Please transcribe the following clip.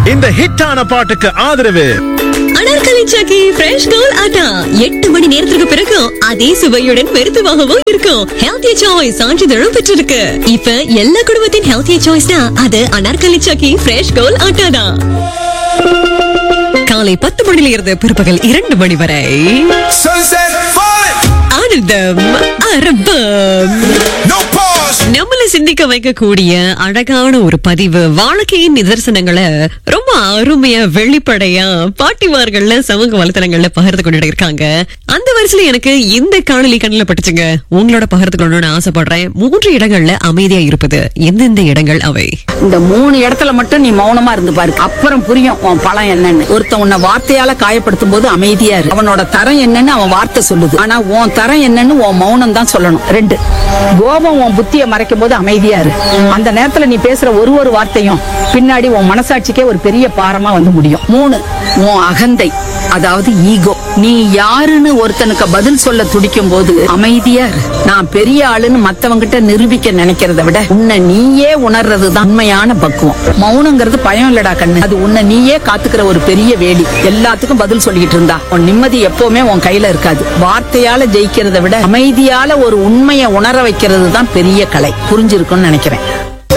இந்த ஹிட்டான பாட்டுக்கு ஆதரவு அனார்கலி சாக்கி ஃப்ரெஷ் கோல் ஆட்டா எட்டு மணி நேரத்துக்கு பிறகு அதே சுவையுடன் பெருத்துவாகவும் இருக்கும் ஹெல்த்தி சாய்ஸ் சான்றிதழும் பெற்றிருக்கு இப்ப எல்லா குடும்பத்தின் ஹெல்த்தி சாய்ஸ்னா அது அனார்கலி சாக்கி ஃப்ரெஷ் கோல் ஆட்டா தான் காலை பத்து மணியில இருந்து பிற்பகல் இரண்டு மணி வரை Sunset falling, ஆனந்தம் அரபம் no pause. நம்மள சிந்திக்க வைக்கக்கூடிய அழகான ஒரு பதிவு வாழ்க்கையின் நிதர்சனங்களை ரொம்ப அருமையா வெளிப்படையா பாட்டிமார்கள்ல சமூக வலைத்தளங்கள்ல பகிர்ந்து கொண்டு இருக்காங்க அந்த வரிசையில எனக்கு இந்த காணொலி கண்ணில் பட்டுச்சுங்க உங்களோட பகிர்ந்து கொள்ளணும்னு ஆசைப்படுறேன் மூன்று இடங்கள்ல அமைதியா இருப்பது எந்தெந்த இடங்கள் அவை இந்த மூணு இடத்துல மட்டும் நீ மௌனமா இருந்து பாரு அப்புறம் புரியும் உன் பழம் என்னன்னு ஒருத்தன் உன்னை வார்த்தையால காயப்படுத்தும் போது அமைதியா இரு அவனோட தரம் என்னன்னு அவன் வார்த்தை சொல்லுது ஆனா உன் தரம் என்னன்னு உன் மௌனம் தான் சொல்லணும் ரெண்டு கோபம் உன் புத்திய மறைக்கும் போது அமைதியா இரு அந்த நேரத்துல நீ பேசுற ஒரு ஒரு வார்த்தையும் பின்னாடி உன் மனசாட்சிக்கே ஒரு பெரிய பாரமா வந்து முடியும் மூணு உன் அகந்தை அதாவது ஈகோ நீ யாருன்னு ஒருத்தனுக்கு பதில் சொல்ல துடிக்கும் போது அமைதியா இரு நான் பெரிய ஆளுன்னு மத்தவங்கிட்ட நிரூபிக்க நினைக்கிறத விட உன்னை நீயே உணர்றதுதான் உண்மையான பக்குவம் மௌனங்கிறது பயம் இல்லடா கண்ணு அது உன்னை நீயே காத்துக்கிற ஒரு பெரிய வேலி எல்லாத்துக்கும் பதில் சொல்லிட்டு இருந்தா உன் நிம்மதி எப்பவுமே உன் கையில இருக்காது வார்த்தையால ஜெயிக்கிறத விட அமைதியால ஒரு உண்மையை உணர வைக்கிறது தான் பெரிய கலை புரிஞ்சிருக்கும்னு நினைக்கிறேன்